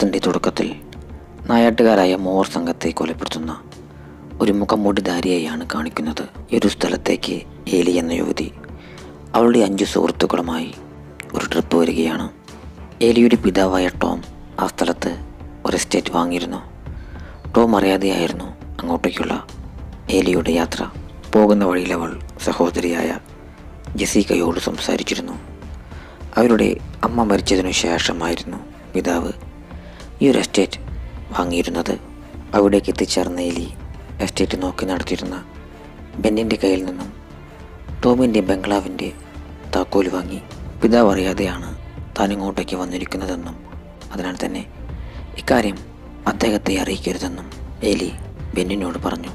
ചിത്രത്തിൻ്റെ തുടക്കത്തിൽ നായാട്ടുകാരായ മോർ സംഘത്തെ കൊലപ്പെടുത്തുന്ന ഒരു മുഖംമൂടിധാരിയെയാണ് കാണിക്കുന്നത് ഈ ഒരു സ്ഥലത്തേക്ക് ഏലി എന്ന യുവതി അവളുടെ അഞ്ച് സുഹൃത്തുക്കളുമായി ഒരു ട്രിപ്പ് വരികയാണ് ഏലിയുടെ പിതാവായ ടോം ആ സ്ഥലത്ത് ഒരു എസ്റ്റേറ്റ് വാങ്ങിയിരുന്നു ടോം അറിയാതെയായിരുന്നു അങ്ങോട്ടേക്കുള്ള ഏലിയുടെ യാത്ര പോകുന്ന വഴിയിൽ അവൾ സഹോദരിയായ ജസീക്കയോട് സംസാരിച്ചിരുന്നു അവരുടെ അമ്മ മരിച്ചതിനു ശേഷമായിരുന്നു പിതാവ് ഈ ഒരു എസ്റ്റേറ്റ് വാങ്ങിയിരുന്നത് അവിടേക്ക് എത്തിച്ചേർന്ന എലി എസ്റ്റേറ്റ് നോക്കി നടത്തിയിരുന്ന ബെന്നിൻ്റെ കയ്യിൽ നിന്നും ടോമിൻ്റെ ബംഗ്ലാവിൻ്റെ താക്കോൽ വാങ്ങി പിതാവ് അറിയാതെയാണ് താൻ ഇങ്ങോട്ടേക്ക് വന്നിരിക്കുന്നതെന്നും അതിനാൽ തന്നെ ഇക്കാര്യം അദ്ദേഹത്തെ അറിയിക്കരുതെന്നും എലി ബെന്നിനോട് പറഞ്ഞു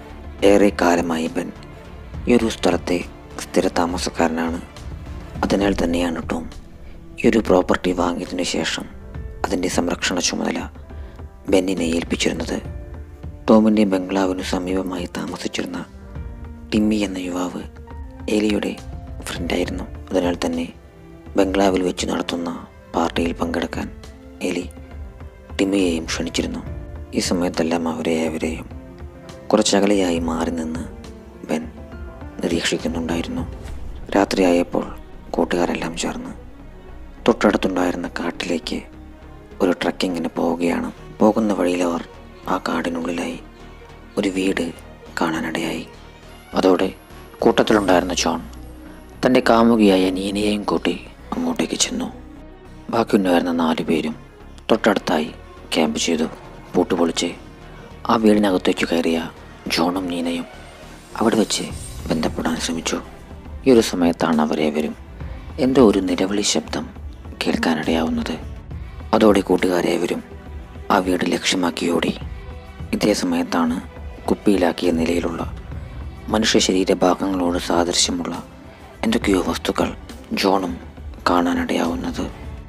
ഏറെ കാലമായി ബെൻ ഈ ഒരു സ്ഥലത്തെ സ്ഥിര താമസക്കാരനാണ് അതിനാൽ തന്നെയാണ് ടോം ഈ ഒരു പ്രോപ്പർട്ടി വാങ്ങിയതിനു ശേഷം അതിൻ്റെ സംരക്ഷണ ചുമതല ബെന്നിനെ ഏൽപ്പിച്ചിരുന്നത് ടോമിൻ്റെ ബംഗ്ലാവിനു സമീപമായി താമസിച്ചിരുന്ന ടിമ്മി എന്ന യുവാവ് ഏലിയുടെ ഫ്രണ്ടായിരുന്നു അതിനാൽ തന്നെ ബംഗ്ലാവിൽ വെച്ച് നടത്തുന്ന പാർട്ടിയിൽ പങ്കെടുക്കാൻ എലി ടിമ്മിയെയും ക്ഷണിച്ചിരുന്നു ഈ സമയത്തെല്ലാം അവരെ അവരെയും കുറച്ചകലെയായി മാറി നിന്ന് ബെൻ നിരീക്ഷിക്കുന്നുണ്ടായിരുന്നു രാത്രിയായപ്പോൾ കൂട്ടുകാരെല്ലാം ചേർന്ന് തൊട്ടടുത്തുണ്ടായിരുന്ന കാട്ടിലേക്ക് ഒരു ട്രക്കിങ്ങിന് പോവുകയാണ് പോകുന്ന വഴിയിൽ അവർ ആ കാടിനുള്ളിലായി ഒരു വീട് കാണാനിടയായി അതോടെ കൂട്ടത്തിലുണ്ടായിരുന്ന ജോൺ തൻ്റെ കാമുകിയായ നീനയെയും കൂട്ടി അങ്ങോട്ടേക്ക് ചെന്നു ബാക്കിയുണ്ടായിരുന്ന നാലു പേരും തൊട്ടടുത്തായി ക്യാമ്പ് ചെയ്തു പൂട്ടുപൊളിച്ച് ആ വീടിനകത്തേക്ക് കയറിയ ജോണും നീനയും അവിടെ വെച്ച് ബന്ധപ്പെടാൻ ശ്രമിച്ചു ഈ ഒരു സമയത്താണ് അവരേവരും എന്തോ ഒരു നിലവിളി ശബ്ദം കേൾക്കാനിടയാവുന്നത് അതോടെ കൂട്ടുകാരേവരും ആ വീട് ലക്ഷ്യമാക്കി ഓടി ഇതേ സമയത്താണ് കുപ്പിയിലാക്കിയ നിലയിലുള്ള മനുഷ്യ ശരീരഭാഗങ്ങളോട് സാദൃശ്യമുള്ള എന്തൊക്കെയോ വസ്തുക്കൾ ജോണും കാണാനിടയാവുന്നത്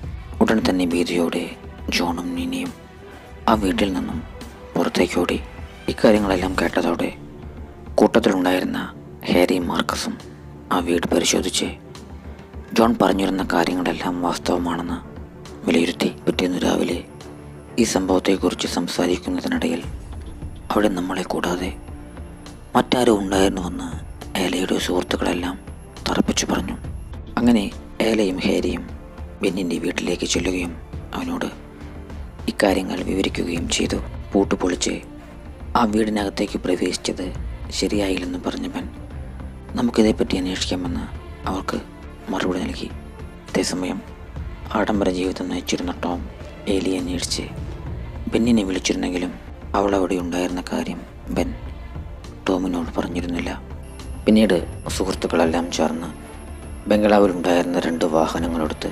ഉടൻ തന്നെ ഭീതിയോടെ ജോണും നീനയും ആ വീട്ടിൽ നിന്നും പുറത്തേക്കോടി ഇക്കാര്യങ്ങളെല്ലാം കേട്ടതോടെ കൂട്ടത്തിലുണ്ടായിരുന്ന ഹാരിയും മാർക്കസും ആ വീട് പരിശോധിച്ച് ജോൺ പറഞ്ഞിരുന്ന കാര്യങ്ങളെല്ലാം വാസ്തവമാണെന്ന് വിലയിരുത്തി പിറ്റേന്ന് രാവിലെ ഈ സംഭവത്തെക്കുറിച്ച് സംസാരിക്കുന്നതിനിടയിൽ അവിടെ നമ്മളെ കൂടാതെ മറ്റാരോ ഉണ്ടായിരുന്നുവെന്ന് ഏലയുടെ സുഹൃത്തുക്കളെല്ലാം തറപ്പിച്ചു പറഞ്ഞു അങ്ങനെ ഏലയും ഹേരിയും ബെന്നിൻ്റെ വീട്ടിലേക്ക് ചെല്ലുകയും അവനോട് ഇക്കാര്യങ്ങൾ വിവരിക്കുകയും ചെയ്തു പൂട്ട് പൊളിച്ച് ആ വീടിനകത്തേക്ക് പ്രവേശിച്ചത് ശരിയായില്ലെന്ന് പറഞ്ഞവൻ നമുക്കിതേപ്പറ്റി അന്വേഷിക്കാമെന്ന് അവർക്ക് മറുപടി നൽകി അതേസമയം ആഡംബര ജീവിതം നയിച്ചിരുന്ന ടോം ഏലിയെ അന്വേഷിച്ച് ബെന്നിനെ വിളിച്ചിരുന്നെങ്കിലും അവൾ അവിടെ ഉണ്ടായിരുന്ന കാര്യം ബെൻ ടോമിനോട് പറഞ്ഞിരുന്നില്ല പിന്നീട് സുഹൃത്തുക്കളെല്ലാം ചേർന്ന് ബംഗ്ലാവിലുണ്ടായിരുന്ന രണ്ട് വാഹനങ്ങളെടുത്ത്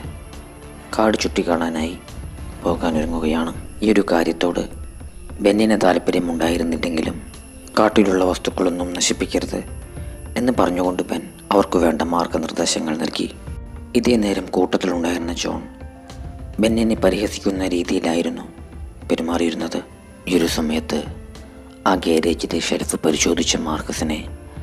കാട് ചുറ്റി കാണാനായി പോകാനൊരുങ്ങുകയാണ് ഈ ഒരു കാര്യത്തോട് ബെന്നിന് താല്പര്യമുണ്ടായിരുന്നില്ലെങ്കിലും കാട്ടിലുള്ള വസ്തുക്കളൊന്നും നശിപ്പിക്കരുത് എന്ന് പറഞ്ഞുകൊണ്ട് ബെൻ അവർക്ക് വേണ്ട മാർഗനിർദ്ദേശങ്ങൾ നൽകി ഇതേ നേരം കൂട്ടത്തിലുണ്ടായിരുന്ന ജോൺ ബെന്നിനെ പരിഹസിക്കുന്ന രീതിയിലായിരുന്നു പെരുമാറിയിരുന്നത് ഈ ഒരു സമയത്ത് ആ ഗാരേജിലെ ഷെൽഫ് പരിശോധിച്ച മാർക്കസിനെ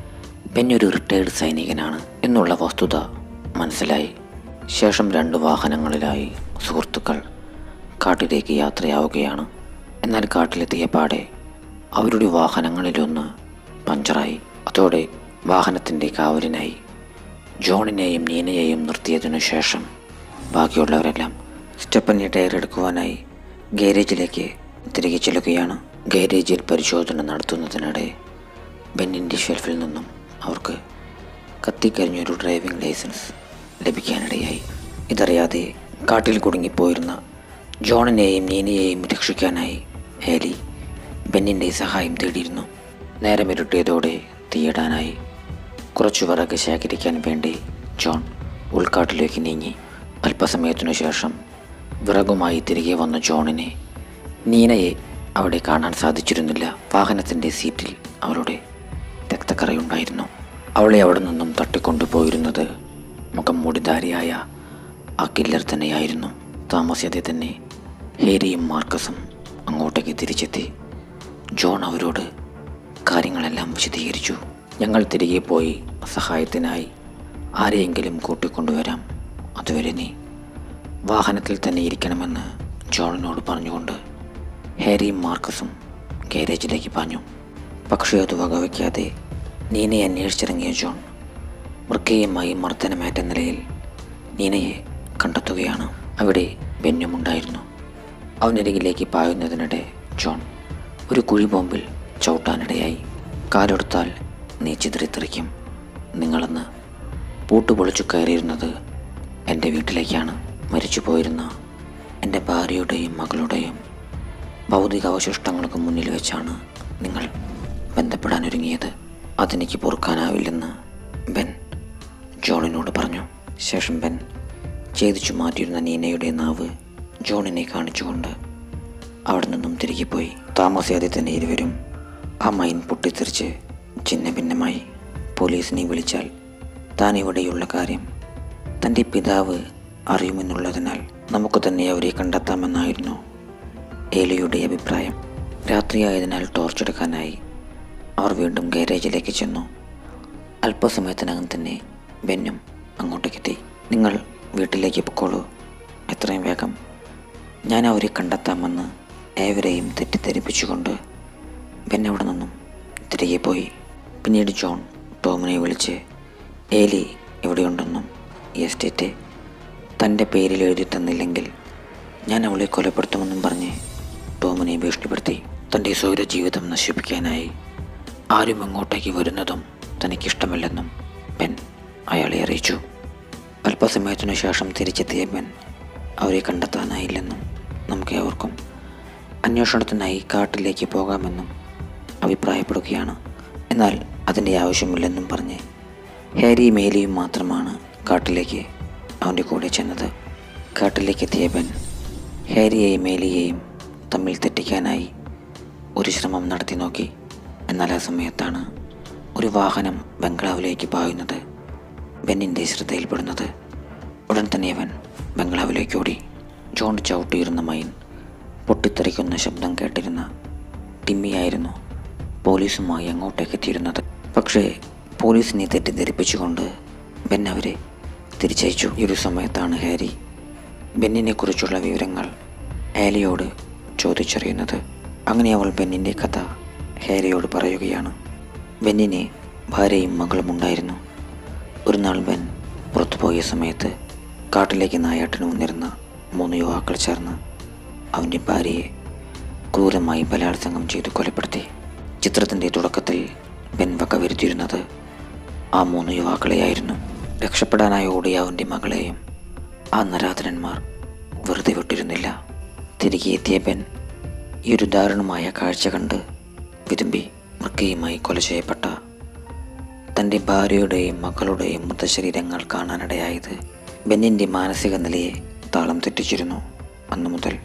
ബെൻ ഒരു റിട്ടയർഡ് സൈനികനാണ് എന്നുള്ള വസ്തുത മനസ്സിലായി ശേഷം രണ്ട് വാഹനങ്ങളിലായി സുഹൃത്തുക്കൾ കാട്ടിലേക്ക് യാത്രയാവുകയാണ് എന്നാൽ കാട്ടിലെത്തിയ പാടെ അവരുടെ വാഹനങ്ങളിലൊന്ന് പഞ്ചറായി അതോടെ വാഹനത്തിൻ്റെ കാവലിനായി ജോണിനെയും നീനയെയും നിർത്തിയതിനു ശേഷം ബാക്കിയുള്ളവരെല്ലാം സ്റ്റെപ്പനി ടയർ എടുക്കുവാനായി ഗാരേജിലേക്ക് തിരികെ ചെല്ലുകയാണ് ഗാരേജിൽ പരിശോധന നടത്തുന്നതിനിടെ ബെന്നിൻ്റെ ഷെൽഫിൽ നിന്നും അവർക്ക് കത്തിക്കരിഞ്ഞൊരു ഡ്രൈവിംഗ് ലൈസൻസ് ലഭിക്കാനിടയായി ഇതറിയാതെ കാട്ടിൽ കുടുങ്ങിപ്പോയിരുന്ന ജോണിനെയും നീനയെയും രക്ഷിക്കാനായി ഹേലി ബെന്നിൻ്റെ സഹായം തേടിയിരുന്നു നേരമിരുട്ടിയതോടെ തീയിടാനായി കുറച്ചു വിറക് ശേഖരിക്കാൻ വേണ്ടി ജോൺ ഉൾക്കാട്ടിലേക്ക് നീങ്ങി അല്പസമയത്തിനു ശേഷം വിറകുമായി തിരികെ വന്ന ജോണിനെ നീനയെ അവിടെ കാണാൻ സാധിച്ചിരുന്നില്ല വാഹനത്തിൻ്റെ സീറ്റിൽ അവളുടെ രക്തക്കറയുണ്ടായിരുന്നു അവളെ അവിടെ നിന്നും തട്ടിക്കൊണ്ടുപോയിരുന്നത് മുഖം മൂടിധാരിയായ ആ കില്ലർ തന്നെയായിരുന്നു താമസിയാതെ തന്നെ ഹേരിയും മാർക്കസും അങ്ങോട്ടേക്ക് തിരിച്ചെത്തി ജോൺ അവരോട് കാര്യങ്ങളെല്ലാം വിശദീകരിച്ചു ഞങ്ങൾ തിരികെ പോയി സഹായത്തിനായി ആരെയെങ്കിലും കൂട്ടിക്കൊണ്ടുവരാം അതുവരെ നീ വാഹനത്തിൽ തന്നെ ഇരിക്കണമെന്ന് ജോണിനോട് പറഞ്ഞുകൊണ്ട് ഹാരിയും മാർക്കസും ഗാരേജിലേക്ക് പാഞ്ഞു പക്ഷേ അത് വകവയ്ക്കാതെ നീനയെ അന്വേഷിച്ചിറങ്ങിയ ജോൺ മൃഗയുമായി മർദ്ദനമേറ്റ നിലയിൽ നീനയെ കണ്ടെത്തുകയാണ് അവിടെ ബെന്നുമുണ്ടായിരുന്നു അവനരികിലേക്ക് പായുന്നതിനിടെ ജോൺ ഒരു കുഴി ബോംബിൽ ചവിട്ടാനിടയായി കാലെടുത്താൽ നീ ചിതറിത്തെറിക്കും നിങ്ങളെന്ന് പൂട്ടുപൊളിച്ചു കയറിയിരുന്നത് എൻ്റെ വീട്ടിലേക്കാണ് മരിച്ചു പോയിരുന്ന എൻ്റെ ഭാര്യയുടെയും മകളുടെയും ഭൗതിക അവശിഷ്ടങ്ങൾക്ക് മുന്നിൽ വെച്ചാണ് നിങ്ങൾ ബന്ധപ്പെടാനൊരുങ്ങിയത് അതെനിക്ക് പൊറുക്കാനാവില്ലെന്ന് ബെൻ ജോണിനോട് പറഞ്ഞു ശേഷം ബെൻ ഛേദിച്ചു മാറ്റിയിരുന്ന നീനയുടെ നാവ് ജോണിനെ കാണിച്ചുകൊണ്ട് അവിടെ നിന്നും തിരികെ പോയി താമസിയാതെ തന്നെ ഇരുവരും ആ മൈൻ പൊട്ടിത്തെറിച്ച് ചിന്ന ഭിന്നമായി പോലീസിനെ വിളിച്ചാൽ താൻ ഇവിടെയുള്ള കാര്യം തൻ്റെ പിതാവ് അറിയുമെന്നുള്ളതിനാൽ നമുക്ക് തന്നെ അവരെ കണ്ടെത്താമെന്നായിരുന്നു ഏലിയുടെ അഭിപ്രായം രാത്രിയായതിനാൽ ടോർച്ചെടുക്കാനായി അവർ വീണ്ടും ഗാരേജിലേക്ക് ചെന്നു അല്പസമയത്തിനകം തന്നെ ബെന്നും അങ്ങോട്ടേക്കെത്തി നിങ്ങൾ വീട്ടിലേക്ക് പൊക്കോളൂ എത്രയും വേഗം ഞാൻ അവരെ കണ്ടെത്താമെന്ന് ഏവരെയും തെറ്റിദ്ധരിപ്പിച്ചുകൊണ്ട് ബെൻ അവിടെ നിന്നും തിരികെ പോയി പിന്നീട് ജോൺ ടോമിനെ വിളിച്ച് ഏലി എവിടെയുണ്ടെന്നും ഈ എസ്റ്റേറ്റ് തൻ്റെ പേരിൽ എഴുതി തന്നില്ലെങ്കിൽ ഞാൻ അവളെ കൊലപ്പെടുത്തുമെന്നും പറഞ്ഞ് ടോമിനെ ഭീഷണിപ്പെടുത്തി തൻ്റെ സ്വൈര ജീവിതം നശിപ്പിക്കാനായി ആരും അങ്ങോട്ടേക്ക് വരുന്നതും തനിക്കിഷ്ടമല്ലെന്നും ബെൻ അയാളെ അറിയിച്ചു അല്പസമയത്തിനു ശേഷം തിരിച്ചെത്തിയ ബെൻ അവരെ കണ്ടെത്താനായില്ലെന്നും നമുക്ക് ഏവർക്കും അന്വേഷണത്തിനായി കാട്ടിലേക്ക് പോകാമെന്നും അഭിപ്രായപ്പെടുകയാണ് എന്നാൽ അതിൻ്റെ ആവശ്യമില്ലെന്നും പറഞ്ഞ് ഹാരി മേലിയും മാത്രമാണ് കാട്ടിലേക്ക് അവൻ്റെ കൂടെ ചെന്നത് കാട്ടിലേക്ക് എത്തിയ ബെൻ ഹാരിയെയും മേലിയെയും തമ്മിൽ തെറ്റിക്കാനായി ഒരു ശ്രമം നടത്തി നോക്കി എന്നാൽ ആ സമയത്താണ് ഒരു വാഹനം ബംഗ്ലാവിലേക്ക് പായുന്നത് ബെന്നിൻ്റെ ശ്രദ്ധയിൽപ്പെടുന്നത് ഉടൻ തന്നെ അവൻ ബംഗ്ലാവിലേക്ക് ഓടി ജോൺ ചവിട്ടിയിരുന്ന മൈൻ പൊട്ടിത്തെറിക്കുന്ന ശബ്ദം കേട്ടിരുന്ന ടിമ്മിയായിരുന്നു പോലീസുമായി അങ്ങോട്ടേക്ക് എത്തിയിരുന്നത് പക്ഷേ പോലീസിനെ തെറ്റിദ്ധരിപ്പിച്ചുകൊണ്ട് ബെൻ അവരെ തിരിച്ചയച്ചു ഈ ഒരു സമയത്താണ് ഹാരി ബെന്നിനെ കുറിച്ചുള്ള വിവരങ്ങൾ ആലിയോട് ചോദിച്ചറിയുന്നത് അങ്ങനെ അവൾ ബെന്നിൻ്റെ കഥ ഹാരിയോട് പറയുകയാണ് ബെന്നിന് ഭാര്യയും മകളും ഉണ്ടായിരുന്നു ഒരു നാൾ ബെൻ പുറത്തുപോയ സമയത്ത് കാട്ടിലേക്ക് നായാട്ടിന് വന്നിരുന്ന മൂന്ന് യുവാക്കൾ ചേർന്ന് അവൻ്റെ ഭാര്യയെ ക്രൂരമായി ബലാത്സംഗം ചെയ്തു കൊലപ്പെടുത്തി ചിത്രത്തിൻ്റെ തുടക്കത്തിൽ ബെൻ വകവരുത്തിയിരുന്നത് ആ മൂന്ന് യുവാക്കളെയായിരുന്നു രക്ഷപ്പെടാനായി ഓടിയ അവൻ്റെ മകളെയും ആ നരാധനന്മാർ വെറുതെ വിട്ടിരുന്നില്ല തിരികെ എത്തിയ ബെൻ ഈ ഒരു ദാരുണമായ കാഴ്ച കണ്ട് വിതുമ്പി മൃഗയുമായി കൊല ചെയ്യപ്പെട്ട തൻ്റെ ഭാര്യയുടെയും മകളുടെയും മൃതശരീരങ്ങൾ കാണാനിടയായത് ബെന്നിൻ്റെ മാനസിക നിലയെ താളം തെറ്റിച്ചിരുന്നു അന്നു മുതൽ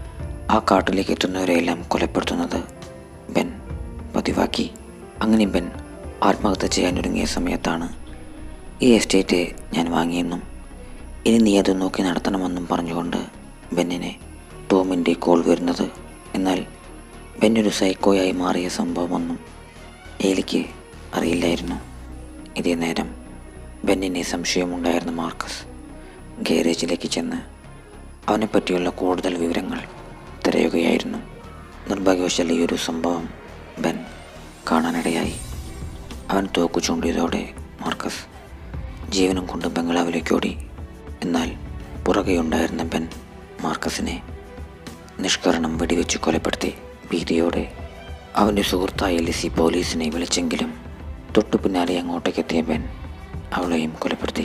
ആ കാട്ടിലേക്ക് എത്തുന്നവരെയെല്ലാം കൊലപ്പെടുത്തുന്നത് ബെൻ പതിവാക്കി അങ്ങനെ ബെൻ ആത്മഹത്യ ചെയ്യാനൊരുങ്ങിയ സമയത്താണ് ഈ എസ്റ്റേറ്റ് ഞാൻ വാങ്ങിയെന്നും ഇനി നീ അത് നോക്കി നടത്തണമെന്നും പറഞ്ഞുകൊണ്ട് ബെന്നിനെ ടോമിൻ്റെ കോൾ വരുന്നത് എന്നാൽ ബെന്നൊരു സൈക്കോയായി മാറിയ സംഭവമൊന്നും ഏലിക്ക് അറിയില്ലായിരുന്നു ഇതേ നേരം ബെന്നിനെ സംശയമുണ്ടായിരുന്ന മാർക്കസ് ഗാരേജിലേക്ക് ചെന്ന് അവനെപ്പറ്റിയുള്ള കൂടുതൽ വിവരങ്ങൾ തിരയുകയായിരുന്നു നിർഭാഗ്യവശാൽ ഈ ഒരു സംഭവം ബെൻ കാണാനിടയായി അവൻ തോക്കു ചൂണ്ടിയതോടെ മാർക്കസ് ജീവനും കൊണ്ട് ബംഗ്ലാവിലേക്ക് ഓടി എന്നാൽ പുറകെയുണ്ടായിരുന്ന ബെൻ മാർക്കസിനെ നിഷ്കരണം വെടിവെച്ച് കൊലപ്പെടുത്തി ഭീതിയോടെ അവൻ്റെ സുഹൃത്തായ ലിസി പോലീസിനെ വിളിച്ചെങ്കിലും തൊട്ടു പിന്നാലെ അങ്ങോട്ടേക്കെത്തിയ ബെൻ അവളെയും കൊലപ്പെടുത്തി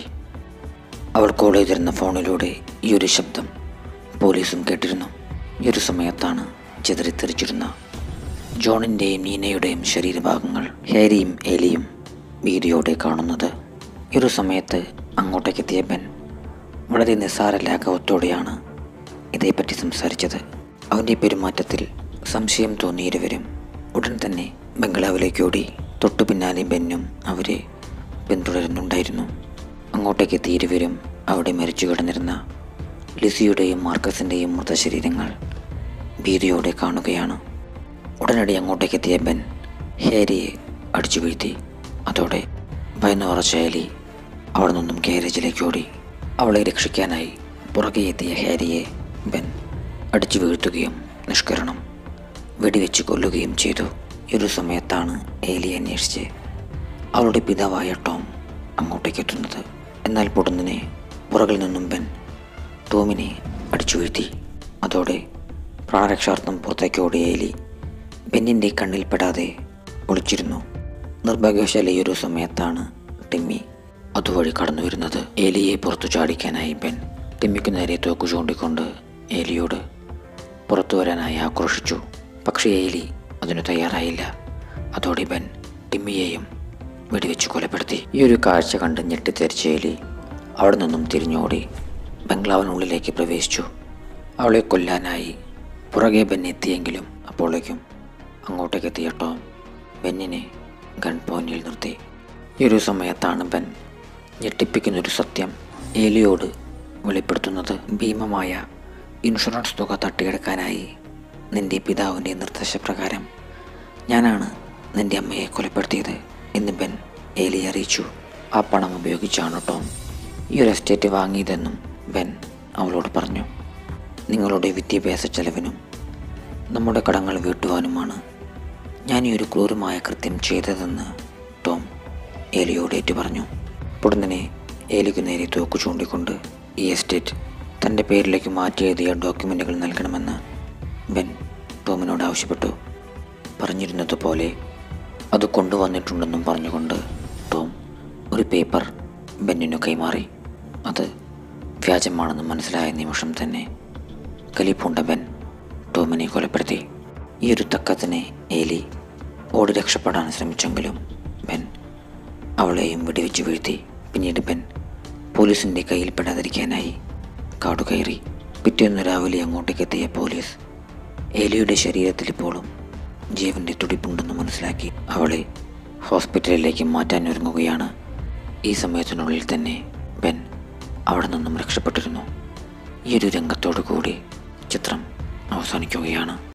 അവൾ കോൾ ചെയ്തിരുന്ന ഫോണിലൂടെ ഈ ഒരു ശബ്ദം പോലീസും കേട്ടിരുന്നു ഈ ഒരു സമയത്താണ് ചിതറിത്തെറിച്ചിരുന്ന ജോണിൻ്റെയും നീനയുടെയും ശരീരഭാഗങ്ങൾ ഹാരിയും എലിയും ഭീതിയോടെ കാണുന്നത് ഈ ഒരു സമയത്ത് അങ്ങോട്ടേക്കെത്തിയ ബെൻ വളരെ നിസ്സാര ലാഘവത്തോടെയാണ് ഇതേപ്പറ്റി സംസാരിച്ചത് അവൻ്റെ പെരുമാറ്റത്തിൽ സംശയം തോന്നിയ ഇരുവരും ഉടൻ തന്നെ ബംഗ്ലാവിലേക്ക് ഓടി തൊട്ടു പിന്നാലെ ബെന്നും അവരെ പിന്തുടരുന്നുണ്ടായിരുന്നു അങ്ങോട്ടേക്ക് എത്തിയ ഇരുവരും അവിടെ മരിച്ചു കിടന്നിരുന്ന ലിസിയുടെയും മാർക്കസിൻ്റെയും മൃതശരീരങ്ങൾ ഭീതിയോടെ കാണുകയാണ് ഉടനടി അങ്ങോട്ടേക്ക് എത്തിയ ബെൻ ഹാരിയെ അടിച്ചു വീഴ്ത്തി അതോടെ ഭയന്ന് ഉറച്ച എലി അവിടെ നിന്നും ഗാരേജിലേക്ക് ഓടി അവളെ രക്ഷിക്കാനായി പുറകെ എത്തിയ ഹാരിയെ ബെൻ അടിച്ചു വീഴ്ത്തുകയും നിഷ്കരണം വെടിവെച്ച് കൊല്ലുകയും ചെയ്തു ഈ ഒരു സമയത്താണ് ഏലി അന്വേഷിച്ച് അവളുടെ പിതാവായ ടോം അങ്ങോട്ടേക്ക് എത്തുന്നത് എന്നാൽ പൊടുന്നിനെ പുറകിൽ നിന്നും ബെൻ ടോമിനെ അടിച്ചു വീഴ്ത്തി അതോടെ പ്രാണരക്ഷാർത്ഥം പുറത്തേക്ക് ഓടിയ ഏലി ബെന്നിൻ്റെ കണ്ണിൽപ്പെടാതെ ഒളിച്ചിരുന്നു നിർഭാഗ്യവശാൽ ഈ ഒരു സമയത്താണ് ടിമ്മി അതുവഴി കടന്നു വരുന്നത് ഏലിയെ പുറത്തു ചാടിക്കാനായി ബെൻ ടിമ്മിക്ക് നേരെ തോക്കു ചൂണ്ടിക്കൊണ്ട് ഏലിയോട് പുറത്തു വരാനായി ആക്രോശിച്ചു പക്ഷേ ഏലി അതിനു തയ്യാറായില്ല അതോടെ ബെൻ ടിമ്മിയെയും വെടിവെച്ച് കൊലപ്പെടുത്തി ഈ ഒരു കാഴ്ച കണ്ട് ഞെട്ടിത്തെറിച്ച ഏലി അവിടെ നിന്നും തിരിഞ്ഞോടി ബംഗ്ലാവിനുള്ളിലേക്ക് പ്രവേശിച്ചു അവളെ കൊല്ലാനായി പുറകെ ബെൻ എത്തിയെങ്കിലും അപ്പോഴേക്കും അങ്ങോട്ടേക്ക് എത്തിയ ടോം ബെന്നിനെ ഗൺ പോയിന്റിൽ നിർത്തി ഈ ഒരു സമയത്താണ് ബെൻ ഞെട്ടിപ്പിക്കുന്നൊരു സത്യം ഏലിയോട് വെളിപ്പെടുത്തുന്നത് ഭീമമായ ഇൻഷുറൻസ് തുക തട്ടിയെടുക്കാനായി നിന്റെ പിതാവിൻ്റെ നിർദ്ദേശപ്രകാരം ഞാനാണ് നിന്റെ അമ്മയെ കൊലപ്പെടുത്തിയത് എന്ന് ബെൻ ഏലിയെ അറിയിച്ചു ആ പണം ഉപയോഗിച്ചാണ് ടോം ഈ ഒരു എസ്റ്റേറ്റ് വാങ്ങിയതെന്നും ബെൻ അവളോട് പറഞ്ഞു നിങ്ങളുടെ വിദ്യാഭ്യാസ ചെലവിനും നമ്മുടെ കടങ്ങൾ വീട്ടുവാനുമാണ് ഞാൻ ഈ ഒരു ക്രൂരമായ കൃത്യം ചെയ്തതെന്ന് ടോം ഏലിയോട് ഏറ്റു പറഞ്ഞു ഉടനെ ഏലിക്ക് നേരെ തോക്കു ചൂണ്ടിക്കൊണ്ട് ഈ എസ്റ്റേറ്റ് തൻ്റെ പേരിലേക്ക് മാറ്റി എഴുതിയ ഡോക്യുമെൻറ്റുകൾ നൽകണമെന്ന് ബെൻ ടോമിനോട് ആവശ്യപ്പെട്ടു പറഞ്ഞിരുന്നതുപോലെ അത് കൊണ്ടുവന്നിട്ടുണ്ടെന്നും പറഞ്ഞുകൊണ്ട് ടോം ഒരു പേപ്പർ ബെന്നിനു കൈമാറി അത് വ്യാജമാണെന്ന് മനസ്സിലായ നിമിഷം തന്നെ കലിപ്പൂണ്ട ബെൻ ടോമിനെ കൊലപ്പെടുത്തി ഈ ഒരു തക്കത്തിനെ ഏലി ഓടി രക്ഷപ്പെടാൻ ശ്രമിച്ചെങ്കിലും ബെൻ അവളെയും വെടിവെച്ച് വീഴ്ത്തി പിന്നീട് ബെൻ പോലീസിൻ്റെ കയ്യിൽപ്പെടാതിരിക്കാനായി കാടുകയറി പിറ്റേന്ന് രാവിലെ അങ്ങോട്ടേക്ക് എത്തിയ പോലീസ് ഏലിയുടെ ശരീരത്തിൽ ഇപ്പോഴും ജീവന്റെ തുടിപ്പുണ്ടെന്ന് മനസ്സിലാക്കി അവളെ ഹോസ്പിറ്റലിലേക്ക് മാറ്റാൻ ഒരുങ്ങുകയാണ് ഈ സമയത്തിനുള്ളിൽ തന്നെ ബെൻ അവിടെ നിന്നും രക്ഷപ്പെട്ടിരുന്നു ഈ ഒരു രംഗത്തോടു കൂടി ചിത്രം അവസാനിക്കുകയാണ്